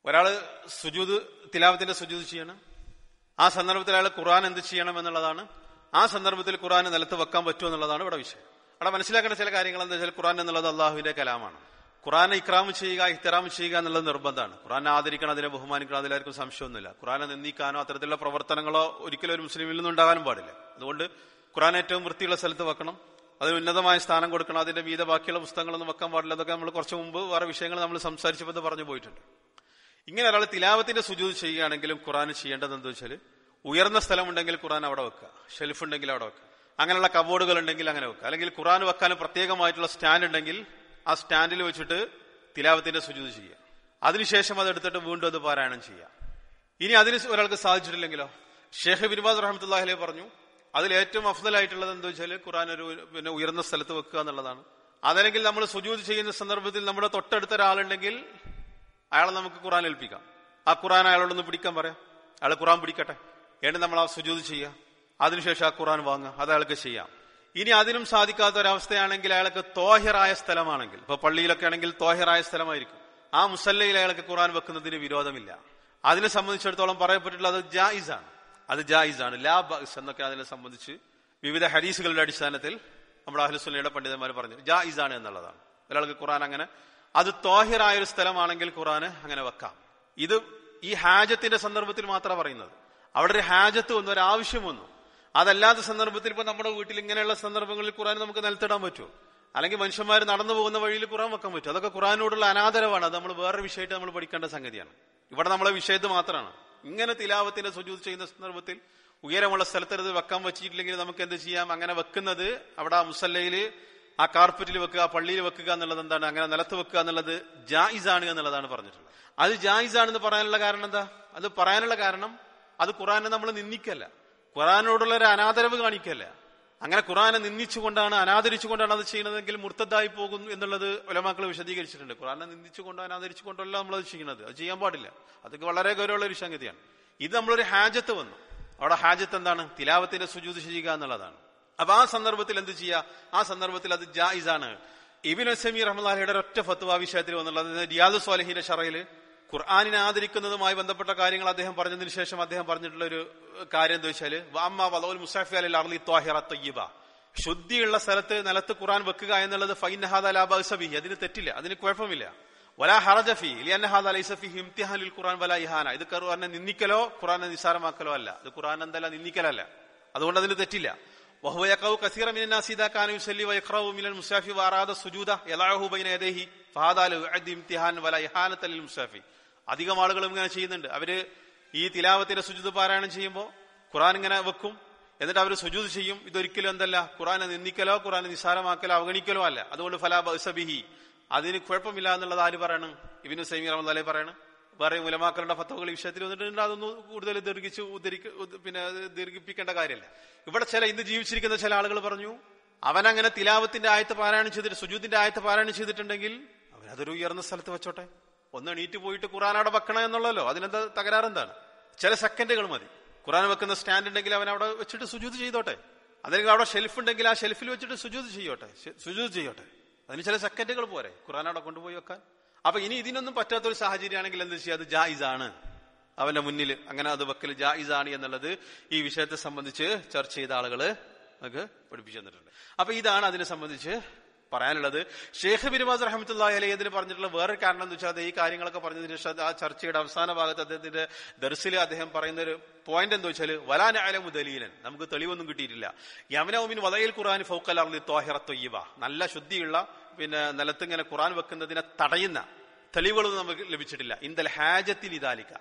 ഒരാള് സുജൂത് തിലാവത്തിന്റെ സുജൂത് ചെയ്യണം ആ സന്ദർഭത്തിൽ അയാൾ ഖുർആൻ എന്ത് ചെയ്യണം എന്നുള്ളതാണ് ആ സന്ദർഭത്തിൽ ഖുർആൻ നിലത്ത് വെക്കാൻ പറ്റുമോ എന്നുള്ളതാണ് ഇവിടെ വിഷയം അവിടെ മനസ്സിലാക്കേണ്ട ചില കാര്യങ്ങൾ എന്താ വെച്ചാൽ ഖുർആൻ എന്നുള്ളത് അള്ളാഹുവിന്റെ കലാമാണ് ഖുറാനെ ഇക്രാം ചെയ്യുക ഇഹ്തറാം ചെയ്യുക എന്നുള്ളത് നിർബന്ധമാണ് ഖുറാനെ ആദരിക്കണം അതിനെ ബഹുമാനിക്കണം അതിലാർക്കും സംശയമൊന്നുമില്ല ഖുറാനെ നിന്ദിക്കാനോ അത്തരത്തിലുള്ള പ്രവർത്തനങ്ങളോ ഒരിക്കലും ഒരു മുസ്ലിമിൽ നിന്നും ഉണ്ടാകാനും പാടില്ല അതുകൊണ്ട് ഖുറാൻ ഏറ്റവും വൃത്തിയുള്ള സ്ഥലത്ത് വെക്കണം അതിന് ഉന്നതമായ സ്ഥാനം കൊടുക്കണം അതിന്റെ മീത ബാക്കിയുള്ള പുസ്തകങ്ങളൊന്നും വെക്കാൻ പാടില്ല അതൊക്കെ നമ്മൾ കുറച്ച് മുമ്പ് വേറെ വിഷയങ്ങൾ നമ്മൾ സംസാരിച്ചപ്പോൾ ഇത് പറഞ്ഞു പോയിട്ടുണ്ട് ഇങ്ങനെ ഒരാൾ തിലാവത്തിന്റെ സുജൂത് ചെയ്യുകയാണെങ്കിലും ഖുറാൻ ചെയ്യേണ്ടത് എന്താ വെച്ചാൽ ഉയർന്ന സ്ഥലമുണ്ടെങ്കിൽ ഖുറാൻ അവിടെ വെക്കുക ഷെൽഫ് ഉണ്ടെങ്കിൽ അവിടെ വെക്കുക അങ്ങനെയുള്ള കബോർഡുകൾ ഉണ്ടെങ്കിൽ അങ്ങനെ വെക്കുക അല്ലെങ്കിൽ ഖുറാൻ വെക്കാൻ പ്രത്യേകമായിട്ടുള്ള സ്റ്റാൻഡ് ഉണ്ടെങ്കിൽ ആ സ്റ്റാൻഡിൽ വെച്ചിട്ട് തിലാവത്തിന്റെ സുജൂത് ചെയ്യുക അതിനുശേഷം അത് എടുത്തിട്ട് വീണ്ടും അത് പാരായണം ചെയ്യുക ഇനി അതിന് ഒരാൾക്ക് സാധിച്ചിട്ടില്ലെങ്കിലോ ഷേഖ് ബിൻബാസ് റഹമത്തുല്ലാഹിലെ പറഞ്ഞു അതിൽ ഏറ്റവും അഫ്ദലായിട്ടുള്ളത് എന്താ വെച്ചാൽ ഖുറാൻ ഒരു പിന്നെ ഉയർന്ന സ്ഥലത്ത് വെക്കുക എന്നുള്ളതാണ് അതല്ലെങ്കിൽ നമ്മൾ സുജൂത് ചെയ്യുന്ന സന്ദർഭത്തിൽ നമ്മുടെ തൊട്ടടുത്ത ഒരാളുണ്ടെങ്കിൽ അയാളെ നമുക്ക് ഖുറാൻ ഏൽപ്പിക്കാം ആ ഖുറാൻ അയാളോടൊന്ന് പിടിക്കാൻ പറയാം അയാൾ ഖുറാൻ പിടിക്കട്ടെ എന്നിട്ട് നമ്മൾ ആ സുജൂത് ചെയ്യുക അതിനുശേഷം ആ ഖുറാൻ വാങ്ങുക അത് അയാൾക്ക് ചെയ്യാം ഇനി അതിനും സാധിക്കാത്ത ഒരവസ്ഥയാണെങ്കിൽ അയാൾക്ക് തോഹിറായ സ്ഥലമാണെങ്കിൽ ഇപ്പൊ പള്ളിയിലൊക്കെ ആണെങ്കിൽ തോഹിറായ സ്ഥലമായിരിക്കും ആ മുസല്ലയിൽ അയാൾക്ക് ഖുറാൻ വെക്കുന്നതിന് വിരോധമില്ല അതിനെ സംബന്ധിച്ചിടത്തോളം പറയപ്പെട്ടിട്ടുള്ളത് അത് ജായിസാണ് അത് ജായിസാണ് ലാ ബഅസ് എന്നൊക്കെ അതിനെ സംബന്ധിച്ച് വിവിധ ഹരീസുകളുടെ അടിസ്ഥാനത്തിൽ നമ്മുടെ അഹ്ലുസുല്ലയുടെ പണ്ഡിതന്മാർ പറഞ്ഞു ജായിസാണ് എന്നുള്ളതാണ് ഒരാൾക്ക് ഖുറാൻ അങ്ങനെ അത് തോഹിറായ ഒരു സ്ഥലമാണെങ്കിൽ ഖുറാന് അങ്ങനെ വെക്കാം ഇത് ഈ ഹാജത്തിന്റെ സന്ദർഭത്തിൽ മാത്രമാണ് പറയുന്നത് അവിടെ ഒരു ഹാജത്ത് വന്നു ഒരു ആവശ്യം വന്നു അതല്ലാത്ത സന്ദർഭത്തിൽ ഇപ്പൊ നമ്മുടെ വീട്ടിൽ ഇങ്ങനെയുള്ള സന്ദർഭങ്ങളിൽ ഖുറാൻ നമുക്ക് നിലത്തിടാൻ പറ്റുമോ അല്ലെങ്കിൽ മനുഷ്യന്മാർ നടന്നു പോകുന്ന വഴിയിൽ ഖുറാൻ വെക്കാൻ പറ്റും അതൊക്കെ ഖുറാനോടുള്ള അനാദരവാണ് അത് നമ്മൾ വേറെ വിഷയമായിട്ട് നമ്മൾ പഠിക്കേണ്ട സംഗതിയാണ് ഇവിടെ നമ്മളെ വിഷയത്ത് മാത്രമാണ് ഇങ്ങനെ തിലാവത്തിന്റെ സുജൂത് ചെയ്യുന്ന സന്ദർഭത്തിൽ ഉയരമുള്ള സ്ഥലത്തത് വെക്കാൻ വെച്ചിട്ടില്ലെങ്കിൽ നമുക്ക് എന്ത് ചെയ്യാം അങ്ങനെ വെക്കുന്നത് അവിടെ ആ മുസല്ലയിൽ ആ കാർപ്പറ്റിൽ വെക്കുക ആ പള്ളിയിൽ വെക്കുക എന്നുള്ളത് എന്താണ് അങ്ങനെ നിലത്ത് വെക്കുക എന്നുള്ളത് ജായിസാണ് എന്നുള്ളതാണ് പറഞ്ഞിട്ടുള്ളത് അത് ജായിസാണെന്ന് പറയാനുള്ള കാരണം എന്താ അത് പറയാനുള്ള കാരണം അത് ഖുറാനെ നമ്മൾ നിന്ദിക്കല്ല ഖുറാനോടുള്ള ഒരു അനാദരവ് കാണിക്കല്ല അങ്ങനെ ഖുറാനെ നിന്ദിച്ചുകൊണ്ടാണ് അനാദരിച്ചുകൊണ്ടാണ് അത് ചെയ്യുന്നതെങ്കിൽ മുർത്തതായി പോകുന്നു എന്നുള്ളത് ഒലമാക്കൾ വിശദീകരിച്ചിട്ടുണ്ട് ഖുറാനെ നിന്ദിച്ചുകൊണ്ടോ അനാദരിച്ചുകൊണ്ടല്ല നമ്മളത് ചെയ്യുന്നത് അത് ചെയ്യാൻ പാടില്ല അതൊക്കെ വളരെ ഗൗരവമുള്ള ഒരു സംഗതിയാണ് ഇത് നമ്മളൊരു ഹാജത്ത് വന്നു അവിടെ ഹാജത്ത് എന്താണ് തിലാവത്തിന്റെ സുജൂത് ചെയ്യുക എന്നുള്ളതാണ് അപ്പൊ ആ സന്ദർഭത്തിൽ എന്ത് ചെയ്യുക ആ സന്ദർഭത്തിൽ അത് ജായിസാണ് ഇബിൻ അസമി റഹ്മലാഹിയുടെ ഒറ്റ ഫത്വ വിഷയത്തിൽ വന്നുള്ളത് റിയാദ് സ്വാലഹിന്റെ ഷറയില് ഖുർആാനിനെ ആദരിക്കുന്നതുമായി ബന്ധപ്പെട്ട കാര്യങ്ങൾ അദ്ദേഹം പറഞ്ഞതിന് ശേഷം അദ്ദേഹം പറഞ്ഞിട്ടുള്ള ഒരു കാര്യം എന്താ വെച്ചാല് വാമ്മ വലോൽ മുസാഫി അലി അർലി ത്വാഹിറ തൊയ്യബ ശുദ്ധിയുള്ള സ്ഥലത്ത് നിലത്ത് ഖുർആൻ വെക്കുക എന്നുള്ളത് ഫൈനഹാദ ലാബി അതിന് തെറ്റില്ല അതിന് കുഴപ്പമില്ല വലാ ഹറജഫി ലിയന്നഹാദ ലൈസഫി ഇംതിഹാനുൽ ഖുർആൻ വലാ ഇഹാന ഇത് ഖുർആനെ നിന്ദിക്കലോ ഖുർആനെ നിസ്സാരമാക്കലോ അല്ല ഇത് ഖുർആൻ എന്തല്ല നിന്ദിക്കലല്ല അതുകൊണ്ട് അതിന് തെറ്റില്ല وهو يقع كثيرا من الناس اذا كان يصلي ويقرأ من المصحف واراد السجود يضعه بين يديه فهذا لا يعد امتحان ولا إهانة للمصحف അധികം ആളുകളും ഇങ്ങനെ ചെയ്യുന്നുണ്ട് അവര് ഈ തിലാവത്തിന്റെ സുജുത് പാരായണം ചെയ്യുമ്പോൾ ഖുറാൻ ഇങ്ങനെ വെക്കും എന്നിട്ട് അവർ സുജൂത് ചെയ്യും ഇതൊരിക്കലും എന്തല്ല ഖുറാനെ നിന്ദിക്കലോ ഖുറാനെ നിസ്സാരമാക്കലോ അവഗണിക്കലോ അല്ല അതുകൊണ്ട് ഫലാ ബസബിഹി അതിന് കുഴപ്പമില്ല എന്നുള്ളത് ആര് പറയണം ഇബിനു സൈമി റഹ്മദ് പറയണം വേറെ മുലമാക്കളുടെ ഫത്തവകൾ ഈ വിഷയത്തിൽ വന്നിട്ടുണ്ട് അതൊന്നും കൂടുതൽ ദീർഘിച്ച് ഉദ്ധരിക്ക ഉദ്ധ- പിന്നെ അത് ദീർഘിപ്പിക്കേണ്ട കാര്യമല്ല ഇവിടെ ചില ഇന്ന് ജീവിച്ചിരിക്കുന്ന ചില ആളുകൾ പറഞ്ഞു അവൻ അങ്ങനെ തിലാവത്തിന്റെ ആയത്ത് പാരായണം ചെയ്തിട്ട് സുജൂത്തിന്റെ ആയത്ത് പാരായണം ചെയ്തിട്ടുണ്ടെങ്കിൽ അവൻ അതൊരു ഉയർന്ന സ്ഥലത്ത് വെച്ചോട്ടെ ഒന്ന് എണീറ്റ് പോയിട്ട് ഖുറാൻ അവിടെ വെക്കണം എന്നുള്ളല്ലോ അതിനെന്താ തകരാറെന്താണ് ചില സെക്കൻഡുകൾ മതി ഖുറാൻ വെക്കുന്ന സ്റ്റാൻഡ് ഉണ്ടെങ്കിൽ അവൻ അവിടെ വെച്ചിട്ട് സുജൂത് ചെയ്തോട്ടെ അല്ലെങ്കിൽ അവിടെ ഷെൽഫ് ഉണ്ടെങ്കിൽ ആ ഷെൽഫിൽ വെച്ചിട്ട് സുജൂത് ചെയ്യോട്ടെ ശ- സുജൂത് ചെയ്യോട്ടെ അതിന് ചില സെക്കൻഡുകൾ പോരെ ഖുറാൻ അവിടെ കൊണ്ടുപോയി വെക്കാൻ അപ്പൊ ഇനി ഇതിനൊന്നും പറ്റാത്തൊരു സാഹചര്യമാണെങ്കിൽ എന്ത് ചെയ്യുക അത് ജായിസാണ് അവന്റെ മുന്നിൽ അങ്ങനെ അത് വെക്കൽ ജായിസാണ് എന്നുള്ളത് ഈ വിഷയത്തെ സംബന്ധിച്ച് ചർച്ച ചെയ്ത ആളുകള് നമുക്ക് പഠിപ്പിച്ചു തന്നിട്ടുണ്ട് അപ്പൊ ഇതാണ് അതിനെ സംബന്ധിച്ച് പറയാനുള്ളത് ഷേഖ് ബിരുമാസ് റഹമത്തുല്ലാഹി അലൈഹി ഇതിന് പറഞ്ഞിട്ടുള്ള വേറൊരു കാരണം എന്ന് വെച്ചാൽ അത് ഈ കാര്യങ്ങളൊക്കെ പറഞ്ഞതിന് ശേഷം ആ ചർച്ചയുടെ അവസാന ഭാഗത്ത് അദ്ദേഹത്തിന്റെ ദർസിൽ അദ്ദേഹം പറയുന്ന ഒരു പോയിന്റ് എന്താ വെച്ചാൽ വലാൻ അലമു ദലീലൻ നമുക്ക് തെളിവൊന്നും കിട്ടിയിട്ടില്ല യമനൗമിൻ വലയിൽ ഖുറാൻ ഫൗക്കൽ അർലി ത്വാഹിറ തൊയ്യബ നല്ല ശുദ്ധിയുള്ള പിന്നെ നിലത്തിങ്ങനെ ഖുറാൻ വെക്കുന്നതിനെ തടയുന്ന തെളിവുകളൊന്നും നമുക്ക് ലഭിച്ചിട്ടില്ല ഇന്ദൽ ഹാജത്തിൽ ഇതാലിക്ക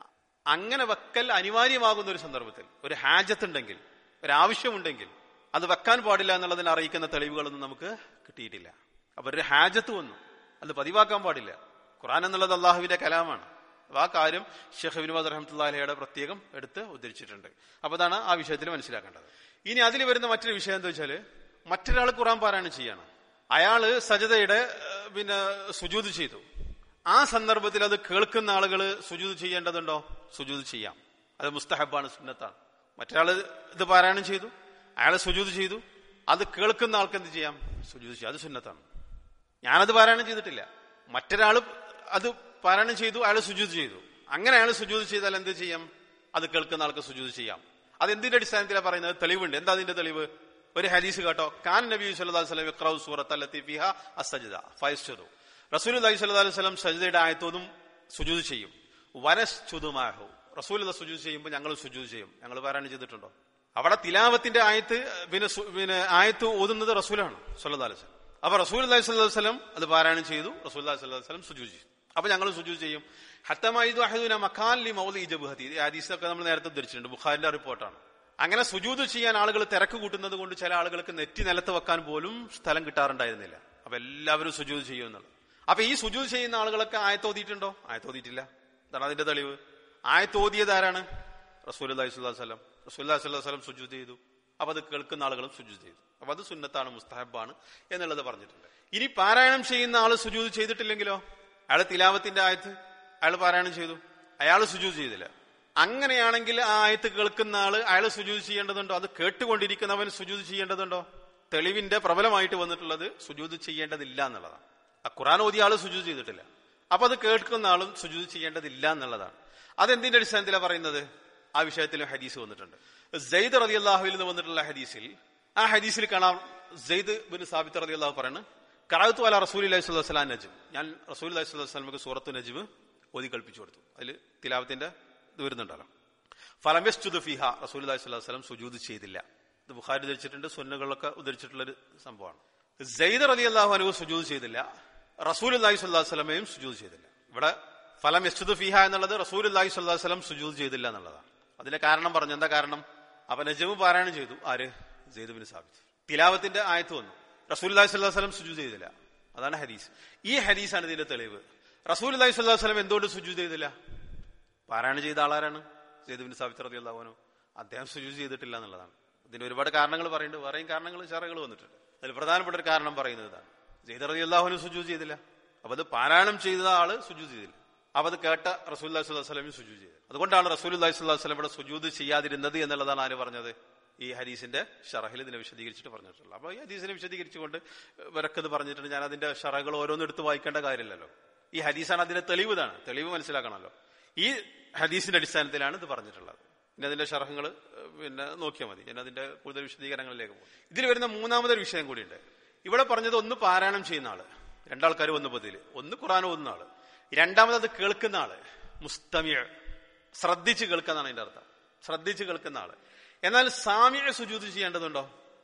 അങ്ങനെ വെക്കൽ അനിവാര്യമാകുന്ന ഒരു സന്ദർഭത്തിൽ ഒരു ഹാജത്ത് ഉണ്ടെങ്കിൽ ഒരു ആവശ്യമുണ്ടെങ്കിൽ അത് വെക്കാൻ പാടില്ല എന്നുള്ളതിനെ അറിയിക്കുന്ന തെളിവുകളൊന്നും നമുക്ക് കിട്ടിയിട്ടില്ല അപ്പൊ ഒരു ഹാജത്ത് വന്നു അത് പതിവാക്കാൻ പാടില്ല ഖുറാൻ എന്നുള്ളത് അള്ളാഹുവിന്റെ കലാമാണ് അപ്പൊ ആ കാര്യം ഷെഖ് ബിനുബാദ് റഹമത്തുല്ലാഹയുടെ പ്രത്യേകം എടുത്ത് ഉദ്ധരിച്ചിട്ടുണ്ട് അപ്പൊ അതാണ് ആ വിഷയത്തിൽ മനസ്സിലാക്കേണ്ടത് ഇനി അതിൽ വരുന്ന മറ്റൊരു വിഷയം എന്താ വെച്ചാല് മറ്റൊരാൾ ഖുറാൻ പാരായണം ചെയ്യാണ് അയാള് സജതയുടെ ഏഹ്, പിന്നെ സുജൂത് ചെയ്തു ആ സന്ദർഭത്തിൽ അത് കേൾക്കുന്ന ആളുകൾ സുജൂത് ചെയ്യേണ്ടതുണ്ടോ സുജൂത് ചെയ്യാം അത് മുസ്തഹബാണ് സുന്നത്താണ് മറ്റൊരാൾ ഇത് പാരായണം ചെയ്തു അയാൾ സുജൂത് ചെയ്തു അത് കേൾക്കുന്ന ആൾക്ക് എന്ത് ചെയ്യാം സുജൂത് ചെയ്യാം അത് സുന്നത്താണ് ഞാനത് പാരായണം ചെയ്തിട്ടില്ല മറ്റൊരാൾ അത് പാരായണം ചെയ്തു അയാൾ സുജൂത് ചെയ്തു അങ്ങനെ അയാൾ സുജൂത് ചെയ്താൽ എന്ത് ചെയ്യാം അത് കേൾക്കുന്ന ആൾക്ക് സുജൂത് ചെയ്യാം അത് എന്തിന്റെ അടിസ്ഥാനത്തിലാണ് പറയുന്നത് തെളിവുണ്ട് എന്താ അതിന്റെ തെളിവ് ഒരു ഹദീസ് കേട്ടോ കാൻ നബി സല്ലല്ലാഹു അലൈഹി വസല്ലം യഖ്റഉ സൂറത്ത് അല്ലത്തി ഫിഹ അസ്സജ്ദ ഫയസ്ജുദു റസൂലുള്ളാഹി സ്വല്ലല്ലാഹു അലൈഹി വസല്ലം സജ്ദയുടെ ആയത്തോതും സുജൂദ് ചെയ്യും വനസ്ജുദുമാഹു റസൂലുള്ള സുജൂദ് ചെയ്യുമ്പോൾ ഞങ്ങൾ സുജൂദ് ചെയ്യും ഞങ്ങൾ പാരായണം ചെയ്തിട്ടുണ്ടോ അവിടെ തിലാവത്തിന്റെ ആയത്ത് പിന്നെ സു- പിന്നെ ആയത്ത് ഓതുന്നത് റസൂലാണ് സല്ലല്ലാഹു അലൈഹി വസല്ലം അപ്പൊ റസൂൽ അലൈഹി സ്വല്ലല്ലാഹു അലൈഹി വസല്ലം അത് പാരായണം ചെയ്തു റസൂൽ അലൈഹി സ്വല്ലല്ലാഹു അലൈഹി വസല്ലം സുജൂദ് ചെയ്തു അപ്പൊ ഞങ്ങൾ സുജൂദ് ചെയ്യും ഹത്തമായിദു അഹദുന മക്കാലി മൗലി ജബഹതി ഈ ഹദീസൊക്കെ നമ്മൾ നേരത്തെ ധരിച്ചിട്ടുണ്ട് ബുഖാരിന്റെ റിപ്പോർട്ടാണ് അങ്ങനെ സുജൂദ് ചെയ്യാൻ ആളുകൾ തിരക്ക് കൂട്ടുന്നത് കൊണ്ട് ചില ആളുകൾക്ക് നെറ്റി നിലത്ത് വെക്കാൻ പോലും സ്ഥലം കിട്ടാറുണ്ടായിരുന്നില്ല അപ്പൊ എല്ലാവരും സുജൂദ് ചെയ്യുമെന്നുള്ളത് അപ്പൊ ഈ സുജൂദ് ചെയ്യുന്ന ആളുകളൊക്കെ ആയത്തോതിയിട്ടുണ്ടോ ആയത്തോതിയിട്ടില്ല എന്താണ് അതിന്റെ തെളിവ് ആയത്തോതിയത് ആരാണ് റസൂൽ അലൈഹി സ്വലം റസൂൽ അലൈഹി സ്വലം സുജൂദ് ചെയ്തു അപ്പൊ അത് കേൾക്കുന്ന ആളുകളും സുജൂദ് ചെയ്തു അപ്പൊ അത് സുന്നത്താണ് മുസ്തഹബാണ് എന്നുള്ളത് പറഞ്ഞിട്ടുണ്ട് ഇനി പാരായണം ചെയ്യുന്ന ആള് സുജൂദ് ചെയ്തിട്ടില്ലെങ്കിലോ അയാൾ തിലാവത്തിന്റെ ആയത്ത് അയാൾ പാരായണം ചെയ്തു അയാൾ സുജൂദ് ചെയ്തില്ല അങ്ങനെയാണെങ്കിൽ ആ ആയത്ത് കേൾക്കുന്ന ആള് അയാൾ സുജൂദ് ചെയ്യേണ്ടതുണ്ടോ അത് കേട്ടുകൊണ്ടിരിക്കുന്നവൻ സുജൂദ് ചെയ്യേണ്ടതുണ്ടോ തെളിവിന്റെ പ്രബലമായിട്ട് വന്നിട്ടുള്ളത് സുജൂദ് ചെയ്യേണ്ടതില്ല എന്നുള്ളതാണ് ആ ഖുറാൻ ഓതിയ ആള് സുജൂദ് ചെയ്തിട്ടില്ല അപ്പൊ അത് കേൾക്കുന്ന ആളും സുജൂദ് ചെയ്യേണ്ടതില്ല എന്നുള്ളതാണ് അതെന്തിന്റെ അടിസ്ഥാനത്തിലാണ് പറയുന്നത് ആ വിഷയത്തിൽ ഹദീസ് വന്നിട്ടുണ്ട് സെയ്ദ് റതി അള്ളാഹുവിൽ നിന്ന് വന്നിട്ടുള്ള ഹദീസിൽ ആ ഹദീസിൽ കാണാം സെയ്ദ് ബിൻ സാബിത്ത് റതി അള്ളാഹു പറയുന്നത് കറാത്തു അല റസൂൽ അലൈഹി സ്വലാം നജ്മ് ഞാൻ റസൂൽ അലൈഹി സ്വലാമക്ക് സൂറത്തു നജ്മ് ഓതി കൽപ്പിച്ചു കൊടുത്തു അതിൽ തിലാവത്തിന്റെ ഇത് വരുന്നുണ്ടല്ലോ ഫലമെസ്തുദ് ഫിഹ റസൂൽ അലൈഹി സ്വലാം സുജൂദ് ചെയ്തില്ല ഇത് ബുഖാരി ധരിച്ചിട്ടുണ്ട് സുന്നകളിലൊക്കെ ഉദ്ധരിച്ചിട്ടുള്ള ഒരു സംഭവമാണ് സെയ്ദ് റതി അള്ളാഹു അനു സുജൂദ് ചെയ്തില്ല റസൂൽ അലൈഹി സ്വല്ലാ സ്വലമയും സുജൂദ് ചെയ്തില്ല ഇവിടെ ഫലം യസ്തുദ് ഫിഹ എന്നുള്ളത് റസൂൽ അലൈഹി സ്വല്ലാ സ്വലം സുജൂദ് ചെയ്തില്ല എന്നുള്ളതാണ് അതിന്റെ കാരണം പറഞ്ഞു എന്താ കാരണം അപ്പൊ നജമ് പാരായണം ചെയ്തു ആര് സെയ്ദ് ബിൻ സാബിത്ത് തിലാവത്തിന്റെ ആയത്ത് വന്നു റസൂൽ അലൈഹി സ്വല്ലാ സ്വലം സുജൂദ് ചെയ്തില്ല അതാണ് ഹദീസ് ഈ ഹദീസാണ് ഇതിന്റെ തെളിവ് റസൂൽ അലൈഹി സ്വല്ലാ സ്വലം എന്തുകൊണ്ട് സുജൂദ് ചെയ്തില്ല പാരായണം ചെയ്ത ആളാരാണ് സെയ്ദ് ബിൻ സാബിത്ത് റതി അള്ളാഹുനോ അദ്ദേഹം സുജൂദ് ചെയ്തിട്ടില്ല എന്നുള്ളതാണ് ഇതിന് ഒരുപാട് കാരണങ്ങൾ പറയുന്നുണ്ട് വേറെയും കാരണങ്ങൾ ചറകൾ വന്നിട്ടുണ്ട് അതിൽ പ്രധാനപ്പെട്ട ഒരു കാരണം പറയുന്നത് ഇതാണ് സെയ്ദ് റതി അള്ളാഹുനു സുജൂദ് ചെയ്തില്ല അപ്പൊ അത് പാരായണം ചെയ്ത ആള് സുജൂദ് ചെയ്തില്ല അപ്പൊ അത് കേട്ട റസൂൽ സ്വലമി സുജൂദ് ചെയ്തത് അതുകൊണ്ടാണ് റസൂൽ സ്വലം ഇവിടെ സുജൂദ് ചെയ്യാതിരുന്നത് എന്നുള്ളതാണ് ആര് പറഞ്ഞത് ഈ ഹദീസിന്റെ ഷറഹിൽ ഇതിനെ വിശദീകരിച്ചിട്ട് പറഞ്ഞിട്ടുള്ളത് അപ്പൊ ഈ ഹദീസിനെ വിശദീകരിച്ചുകൊണ്ട് ഇവരൊക്കെ പറഞ്ഞിട്ടുണ്ട് ഞാൻ അതിന്റെ ഷറകൾ ഓരോന്നും എടുത്ത് വായിക്കേണ്ട കാര്യമില്ലല്ലോ ഈ ഹദീസാണ് അതിന്റെ തെളിവ് ഇതാണ് തെളിവ് മനസ്സിലാക്കണമല്ലോ ഈ ഹദീസിന്റെ അടിസ്ഥാനത്തിലാണ് ഇത് പറഞ്ഞിട്ടുള്ളത് പിന്നെ അതിന്റെ ഷറഹങ്ങൾ പിന്നെ നോക്കിയാൽ മതി ഞാൻ അതിന്റെ കൂടുതൽ വിശദീകരണങ്ങളിലേക്ക് പോകും ഇതിൽ വരുന്ന മൂന്നാമതൊരു വിഷയം കൂടിയുണ്ട് ഇവിടെ പറഞ്ഞത് ഒന്ന് പാരായണം ചെയ്യുന്ന ആള് രണ്ടാൾക്കാർ വന്നു പതില് ഒന്ന് ഖുറാൻ ഓതുന്ന ആള് രണ്ടാമത് അത് കേൾക്കുന്ന ആള് മുസ്തമിയ ശ്രദ്ധിച്ച് കേൾക്കാന്നാണ് അതിന്റെ അർത്ഥം ശ്രദ്ധിച്ച് കേൾക്കുന്ന ആള് എന്നാൽ സാമിയ സുജൂത് ചെയ്യേണ്ടതുണ്ടോ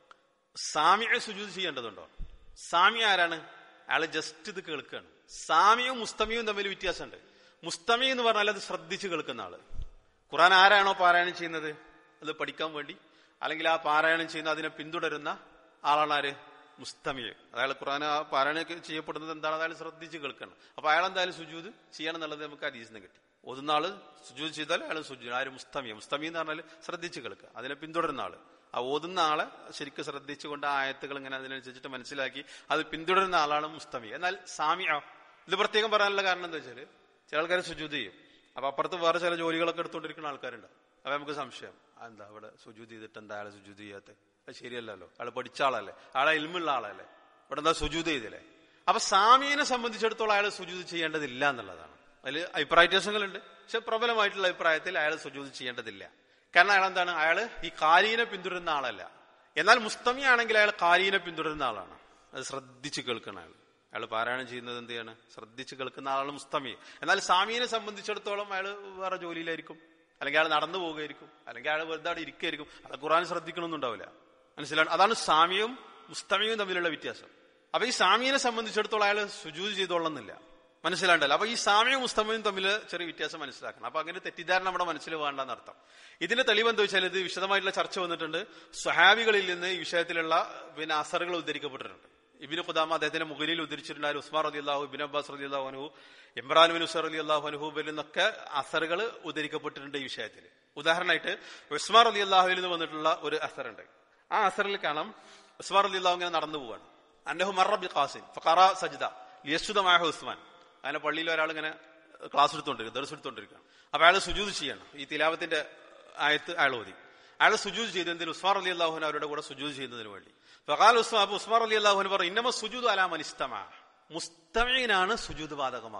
സാമിയ സുജൂത് ചെയ്യേണ്ടതുണ്ടോ സാമിയ ആരാണ് അയാൾ ജസ്റ്റ് ഇത് കേൾക്കുകയാണ് സാമിയും മുസ്തമിയും തമ്മിൽ വ്യത്യാസമുണ്ട് മുസ്തമി എന്ന് പറഞ്ഞാൽ അത് ശ്രദ്ധിച്ച് കേൾക്കുന്ന ആള് ഖുറാൻ ആരാണോ പാരായണം ചെയ്യുന്നത് അത് പഠിക്കാൻ വേണ്ടി അല്ലെങ്കിൽ ആ പാരായണം ചെയ്യുന്ന അതിനെ പിന്തുടരുന്ന ആളാണ് ആര് മുസ്തമിയ അയാൾ ഖുറാൻ ആ പാരായണം ചെയ്യപ്പെടുന്നത് എന്താണ് അയാൾ ശ്രദ്ധിച്ച് കേൾക്കണം അപ്പൊ അയാൾ എന്തായാലും സുജൂത് ചെയ്യണം എന്നുള്ളത് നമുക്ക് അരീസിന് കിട്ടി ഒതുന്ന ആള് സുജൂത് ചെയ്താൽ അയാൾ സുജു ആര് മുസ്തമിയ മുസ്തമി എന്ന് പറഞ്ഞാൽ ശ്രദ്ധിച്ച് കേൾക്കുക അതിനെ പിന്തുടരുന്ന ആള് ആ ഓതുന്ന ആളെ ശരിക്കും ശ്രദ്ധിച്ചുകൊണ്ട് ആ ആയത്തുകൾ ഇങ്ങനെ അതിനനുസരിച്ചിട്ട് മനസ്സിലാക്കി അത് പിന്തുടരുന്ന ആളാണ് മുസ്തമി എന്നാൽ സാമിയ ഇത് പ്രത്യേകം പറയാനുള്ള കാരണം എന്താ വെച്ചാല് ചില ആൾക്കാർ സുജൂത് ചെയ്യും അപ്പൊ അപ്പുറത്ത് വേറെ ചില ജോലികളൊക്കെ എടുത്തുകൊണ്ടിരിക്കുന്ന ആൾക്കാരുണ്ട് അപ്പൊ നമുക്ക് സംശയം ആ, എന്താ ഇവിടെ സുജൂത് ചെയ്തിട്ട് എന്താ അയാളെ സുജൂത് ചെയ്യാത്ത അത് ശരിയല്ലല്ലോ അയാൾ പഠിച്ച ആളല്ലേ അയാളെ ഇൽമുള്ള ആളല്ലേ ഇവിടെ എന്താ സുജൂത് ചെയ്തില്ലേ അപ്പൊ സാമീനെ സംബന്ധിച്ചിടത്തോളം അയാൾ സുജൂത് ചെയ്യേണ്ടതില്ല എന്നുള്ളതാണ് അതിൽ അഭിപ്രായ വ്യത്യാസങ്ങളുണ്ട് പക്ഷെ പ്രബലമായിട്ടുള്ള അഭിപ്രായത്തിൽ അയാൾ സുജൂത് ചെയ്യേണ്ടതില്ല കാരണം അയാൾ എന്താണ് അയാൾ ഈ കാലീനെ പിന്തുടരുന്ന ആളല്ല എന്നാൽ മുസ്തമി ആണെങ്കിൽ അയാൾ കാലീനെ പിന്തുടരുന്ന ആളാണ് അത് ശ്രദ്ധിച്ച് കേൾക്കുന്ന അയാൾ അയാൾ പാരായണം ചെയ്യുന്നത് എന്ത് ചെയ്യാണ് ശ്രദ്ധിച്ച് കേൾക്കുന്ന ആളാണ് മുസ്തമി എന്നാൽ സാമീനെ സംബന്ധിച്ചിടത്തോളം അയാൾ വേറെ ജോലിയിലായിരിക്കും അല്ലെങ്കിൽ അയാൾ നടന്നു പോവുകയായിരിക്കും അല്ലെങ്കിൽ അയാൾ വെറുതെ അവിടെ ഇരിക്കുകയായിരിക്കും അത് ഖുറാൻ ശ്രദ്ധിക്കണമെന്നുണ്ടാവില്ല മനസ്സിലാണ് അതാണ് സാമിയും മുസ്തമിയും തമ്മിലുള്ള വ്യത്യാസം അപ്പൊ ഈ സാമിയെ സംബന്ധിച്ചിടത്തോളം അയാൾ സുജൂത് ചെയ്തോളന്നില്ല മനസ്സിലാണ്ടല്ലോ അപ്പൊ ഈ സാമ്യവും മുസ്തമയും തമ്മിൽ ചെറിയ വ്യത്യാസം മനസ്സിലാക്കണം അപ്പൊ അങ്ങനെ തെറ്റിദ്ധാരണ നമ്മുടെ മനസ്സിൽ വേണ്ടെന്ന് അർത്ഥം ഇതിന്റെ തെളിവ് എന്താ വെച്ചാൽ ഇത് വിശദമായിട്ടുള്ള ചർച്ച വന്നിട്ടുണ്ട് സ്വഹാബികളിൽ നിന്ന് ഈ വിഷയത്തിലുള്ള പിന്നെ അസറുകൾ ഉദ്ധരിക്കപ്പെട്ടിട്ടുണ്ട് ഇബിന് ഖുദാമ അദ്ദേഹത്തിന്റെ മുകളിൽ ഉദ്ധരിച്ചിട്ടുണ്ടായ ഉസ്മാർ അലി അള്ളാഹു ഇബിൻ അബ്ബാസ് അലി അള്ളാഹു അനുഹു ഇമ്രാൻ ബിൻ ഉസർ അലി അള്ളാഹു അനുഹുബിൽ നിന്നൊക്കെ അസറുകൾ ഉദ്ധരിക്കപ്പെട്ടിട്ടുണ്ട് ഈ വിഷയത്തിൽ ഉദാഹരണമായിട്ട് ഉസ്മാർ അലി അള്ളാഹുവിൽ നിന്ന് വന്നിട്ടുള്ള ഒരു അസറുണ്ട് ആ അസറിൽ കാണാം ഉസ്മാർ അലി അള്ളാഹു ഇങ്ങനെ നടന്നു പോവാണ് അന്നഹു മറബി ഖാസിൻ ഫഖറ സജ്ദ ലിയസ്തുദമായ ഉസ്മാൻ അങ്ങനെ പള്ളിയിൽ ഒരാൾ ഇങ്ങനെ ക്ലാസ് എടുത്തോണ്ടിരിക്കും ദർസ് എടുത്തോണ്ടിരിക്കുകയാണ് അപ്പൊ അയാൾ സുജൂത് ചെയ്യണം ഈ തിലാവത്തിന്റെ ആയത്ത് അയാൾ ഓതി അയാൾ സുജൂത് ചെയ്ത് എന്തിന് ഉസ്മാർ അലി അള്ളാഹുൻ അവരുടെ കൂടെ സുജൂത് ചെയ്യുന്നതിന് വേണ്ടി ഫഖാൽ ഉസ്മാ അപ്പൊ ഉസ്മാർ അലി അള്ളാഹുൻ പറഞ്ഞു ഇന്നമ സുജൂത് അലാ മനിസ്തമ മുസ്തമീനാണ് സുജൂത് ബാധകമാകുന്നത്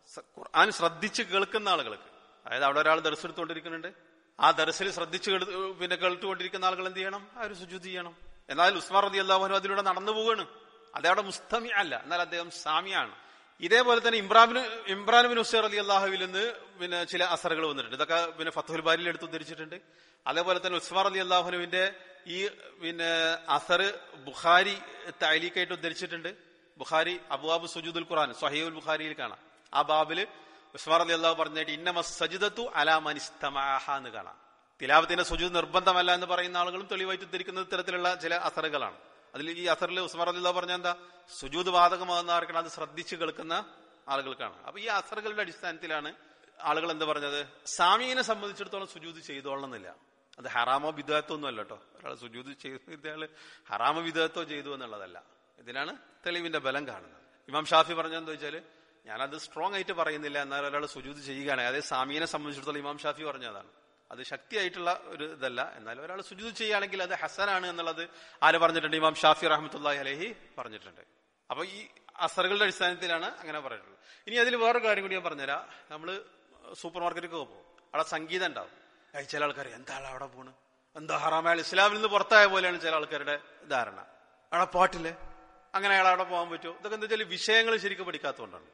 സ- ഖുർആൻ ശ്രദ്ധിച്ച് കേൾക്കുന്ന ആളുകൾക്ക് അതായത് അവിടെ ഒരാൾ ദർസ് എടുത്തുകൊണ്ടിരിക്കുന്നുണ്ട് ആ ദർസിൽ ശ്രദ്ധിച്ച് കേൾ- പിന്നെ കേട്ടുകൊണ്ടിരിക്കുന്ന ആളുകൾ എന്ത് ചെയ്യണം ആ ഒരു സുജൂത് ചെയ്യണം എന്നാൽ ഉസ്മാർ റതി അള്ളാഹുനും അതിലൂടെ നടന്നു പോവുകയാണ് അത് അവിടെ മുസ്തമി അല്ല എന്നാൽ അദ്ദേഹം സാമിയാണ് ഇതേപോലെ തന്നെ ഇമ്രാബിന് ഇമ്രാൻ ബിൻ ഹുസൈർ അലി അള്ളാഹുവിൽ നിന്ന് പിന്നെ ചില അസറുകൾ വന്നിട്ടുണ്ട് ഇതൊക്കെ പിന്നെ ഫത്തുൽ ബാരിയിൽ എടുത്ത് ഉദ്ധരിച്ചിട്ടുണ്ട് അതേപോലെ തന്നെ ഉസ്മാർ അലി അള്ളാഹുനുവിന്റെ ഈ പിന്നെ അസർ ബുഖാരി താലീക്കായിട്ട് ഉദ്ധരിച്ചിട്ടുണ്ട് ബുഖാരി അബുവാബു സുജൂദുൽ ഖുർആൻ സഹീഉൽ ബുഖാരിയിൽ കാണാം ആ ബാബില് ഉസ്മാർ അലി അള്ളാഹു പറഞ്ഞിട്ട് ഇന്നമ സജിദത്തു അലാമനിസ്തമാഹ എന്ന് കാണാം തിലാവത്തിന്റെ സുജൂദ് നിർബന്ധമല്ല എന്ന് പറയുന്ന ആളുകളും തെളിവായിട്ട് ഉദ്ധരിക്കുന്ന ഇത്തരത്തിലുള്ള ചില അസറുകളാണ് അതിൽ ഈ അസറിൽ ഉസ്മാർ അലി അള്ളാഹു പറഞ്ഞ എന്താ സുജൂദ് ബാധകമാകുന്ന ആർക്കാണ് അത് ശ്രദ്ധിച്ച് കേൾക്കുന്ന ആളുകൾക്കാണ് അപ്പൊ ഈ അസറുകളുടെ അടിസ്ഥാനത്തിലാണ് ആളുകൾ എന്ത് പറഞ്ഞത് സാമീനെ സംബന്ധിച്ചിടത്തോളം സുജൂദ് ചെയ്തോളണമെന്നില്ല അത് ഹറാമോ വിദഗ്ധത്തോ ഒന്നും അല്ല കേട്ടോ ഒരാൾ സുജൂദ് ചെയ്തയാള് ഹറാമോ വിദഗ്ധത്തോ ചെയ്തു എന്നുള്ളതല്ല ഇതിനാണ് തെളിവിന്റെ ബലം കാണുന്നത് ഇമാം ഷാഫി പറഞ്ഞെന്താ വെച്ചാല് ഞാനത് സ്ട്രോങ് ആയിട്ട് പറയുന്നില്ല എന്നാൽ ഒരാൾ സുജൂദ് ചെയ്യുകയാണ് അതായത് സാമീനെ സംബന്ധിച്ചിടത്തോളം ഇമാം ഷാഫി പറഞ്ഞതാണ് അത് ശക്തിയായിട്ടുള്ള ഒരു ഇതല്ല എന്നാൽ ഒരാൾ സുജൂദ് ചെയ്യുകയാണെങ്കിൽ അത് ഹസനാണ് എന്നുള്ളത് ആര് പറഞ്ഞിട്ടുണ്ട് ഇമാം ഷാഫി റഹ്മത്തുല്ലാഹി അലഹി പറഞ്ഞിട്ടുണ്ട് അപ്പൊ ഈ അസറുകളുടെ അടിസ്ഥാനത്തിലാണ് അങ്ങനെ പറഞ്ഞിട്ടുള്ളത് ഇനി അതിൽ വേറെ കാര്യം കൂടി ഞാൻ പറഞ്ഞുതരാം നമ്മള് സൂപ്പർ മാർക്കറ്റിൽ പോകും അവിടെ സംഗീതം ഉണ്ടാവും ഏയ് ചില ആൾക്കാർ എന്താ ആള് അവിടെ പോണ് എന്താ ഹറാമയാൾ ഇസ്ലാമിൽ നിന്ന് പുറത്തായ പോലെയാണ് ചില ആൾക്കാരുടെ ധാരണ അവിടെ പാട്ടില്ലേ അങ്ങനെ അയാൾ അവിടെ പോകാൻ പറ്റുമോ ഇതൊക്കെ എന്താ വെച്ചാൽ വിഷയങ്ങൾ ശരിക്കും പഠിക്കാത്തതുകൊണ്ടാണ്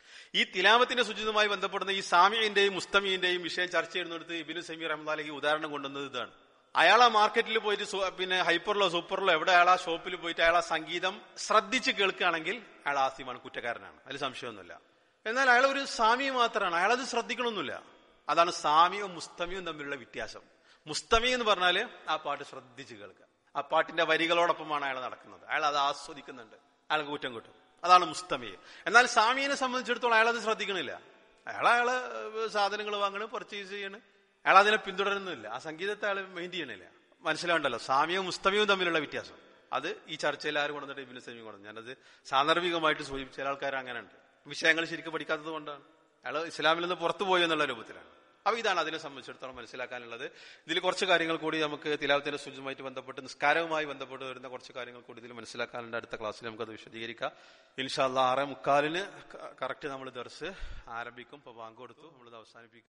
ഈ തിലാമത്തിന്റെ ശുചിതമായി ബന്ധപ്പെടുന്ന ഈ സാമിയന്റെയും മുസ്തമിയന്റെയും വിഷയം ചർച്ച ചെയ്യുന്നിടത്ത് ഇബിനു സമീർ അഹമ്മദാലേക്ക് ഉദാഹരണം കൊണ്ടുവന്നത് ഇതാണ് അയാൾ ആ മാർക്കറ്റിൽ പോയിട്ട് സു- പിന്നെ ഹൈപ്പറിലോ സൂപ്പറിലോ എവിടെ അയാൾ ആ ഷോപ്പിൽ പോയിട്ട് അയാൾ ആ സംഗീതം ശ്രദ്ധിച്ച് കേൾക്കുകയാണെങ്കിൽ അയാൾ ആസിമാണ് കുറ്റക്കാരനാണ് അതിൽ സംശയമൊന്നുമില്ല എന്നാൽ അയാൾ ഒരു സാമി മാത്രമാണ് അയാൾ അത് ശ്രദ്ധിക്കണമെന്നില്ല അതാണ് സാമിയും മുസ്തമിയും തമ്മിലുള്ള വ്യത്യാസം മുസ്തമി എന്ന് പറഞ്ഞാല് ആ പാട്ട് ശ്രദ്ധിച്ച് കേൾക്കുക ആ പാട്ടിന്റെ വരികളോടൊപ്പമാണ് അയാൾ നടക്കുന്നത് അയാൾ അത് ആസ്വദിക്കുന്നുണ്ട് അയാൾക്ക് കുറ്റം കിട്ടും അതാണ് മുസ്തമി എന്നാൽ സാമിയെ സംബന്ധിച്ചിടത്തോളം അയാൾ അത് ശ്രദ്ധിക്കണില്ല അയാൾ അയാള് സാധനങ്ങൾ വാങ്ങണ് പർച്ചേസ് ചെയ്യണ് അയാൾ അതിനെ പിന്തുടരുന്നില്ല ആ സംഗീതത്തെ അയാൾ മെയിൻ ചെയ്യണില്ല മനസ്സിലാവണ്ടല്ലോ സാമിയവും മുസ്തമിയും തമ്മിലുള്ള വ്യത്യാസം അത് ഈ ചർച്ചയിൽ ആര് കൊണ്ടുവന്നിട്ട് ഇബിന് സമീം കൊണ്ടു ഞാനത് സാന്ദർഭികമായിട്ട് സൂചിപ്പിച്ച ചില ആൾക്കാർ അങ്ങനെയുണ്ട് വിഷയങ്ങൾ ശരിക്കും പഠിക്കാത്തത് കൊണ്ടാണ് അയാൾ ഇസ്ലാമിൽ നിന്ന് പുറത്തു പോയി എന്നുള്ള രൂപത്തിലാണ് അപ്പൊ ഇതാണ് അതിനെ സംബന്ധിച്ചിടത്തോളം മനസ്സിലാക്കാനുള്ളത് ഇതിൽ കുറച്ച് കാര്യങ്ങൾ കൂടി നമുക്ക് തിലാവത്തിന്റെ സൂചിതമായിട്ട് ബന്ധപ്പെട്ട് നിസ്കാരവുമായി ബന്ധപ്പെട്ട് വരുന്ന കുറച്ച് കാര്യങ്ങൾ കൂടി ഇതിൽ മനസ്സിലാക്കാനുണ്ട് അടുത്ത ക്ലാസ്സിൽ നമുക്കത് വിശദീകരിക്കാം ഇൻഷാല്ല ആറേ മുക്കാലിന് കറക്റ്റ് നമ്മൾ ദർസ് ആരംഭിക്കും ഇപ്പൊ ബാങ്ക് കൊടുത്തു നമ്മളിത് അവസാനിപ്പിക്കും